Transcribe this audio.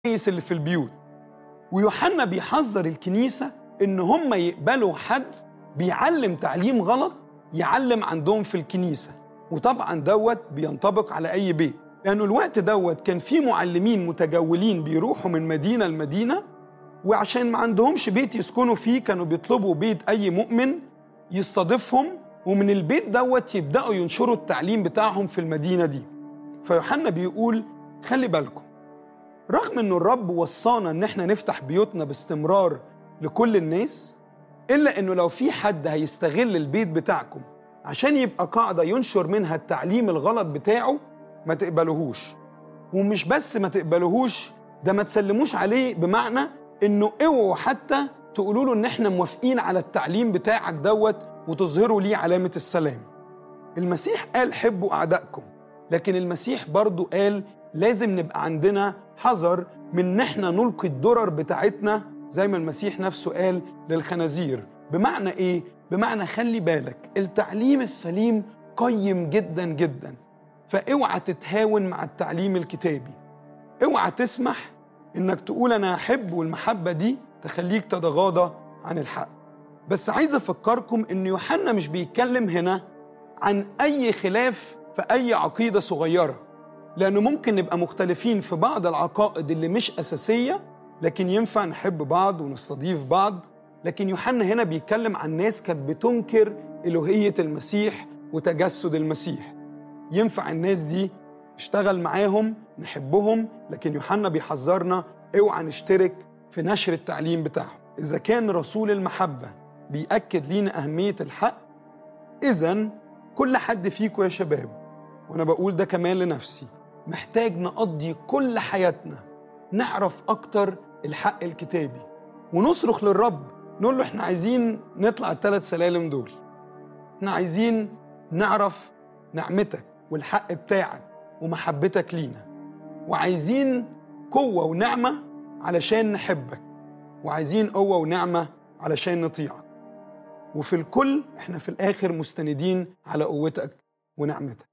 الكنايس اللي في البيوت ويوحنا بيحذر الكنيسة إن هم يقبلوا حد بيعلم تعليم غلط يعلم عندهم في الكنيسة وطبعا دوت بينطبق على أي بيت لأنه الوقت دوت كان في معلمين متجولين بيروحوا من مدينة لمدينة وعشان ما عندهمش بيت يسكنوا فيه كانوا بيطلبوا بيت أي مؤمن يستضيفهم ومن البيت دوت يبدأوا ينشروا التعليم بتاعهم في المدينة دي فيوحنا بيقول خلي بالكم رغم انه الرب وصانا ان احنا نفتح بيوتنا باستمرار لكل الناس الا انه لو في حد هيستغل البيت بتاعكم عشان يبقى قاعده ينشر منها التعليم الغلط بتاعه ما تقبلوهوش ومش بس ما تقبلوهوش ده ما تسلموش عليه بمعنى انه اوعوا حتى تقولوا له ان احنا موافقين على التعليم بتاعك دوت وتظهروا ليه علامه السلام المسيح قال حبوا اعدائكم لكن المسيح برضو قال لازم نبقى عندنا حذر من ان احنا نلقي الدرر بتاعتنا زي ما المسيح نفسه قال للخنازير بمعنى ايه بمعنى خلي بالك التعليم السليم قيم جدا جدا فاوعى تتهاون مع التعليم الكتابي اوعى تسمح انك تقول انا احب والمحبه دي تخليك تتغاضى عن الحق بس عايز افكركم ان يوحنا مش بيتكلم هنا عن اي خلاف في اي عقيده صغيره لانه ممكن نبقى مختلفين في بعض العقائد اللي مش اساسيه لكن ينفع نحب بعض ونستضيف بعض لكن يوحنا هنا بيتكلم عن ناس كانت بتنكر الوهيه المسيح وتجسد المسيح ينفع الناس دي نشتغل معاهم نحبهم لكن يوحنا بيحذرنا اوعى نشترك في نشر التعليم بتاعهم اذا كان رسول المحبه بيأكد لينا اهميه الحق اذا كل حد فيكم يا شباب وانا بقول ده كمان لنفسي محتاج نقضي كل حياتنا نعرف اكتر الحق الكتابي ونصرخ للرب نقول له احنا عايزين نطلع الثلاث سلالم دول احنا عايزين نعرف نعمتك والحق بتاعك ومحبتك لينا وعايزين قوة ونعمة علشان نحبك وعايزين قوة ونعمة علشان نطيعك وفي الكل احنا في الآخر مستندين على قوتك ونعمتك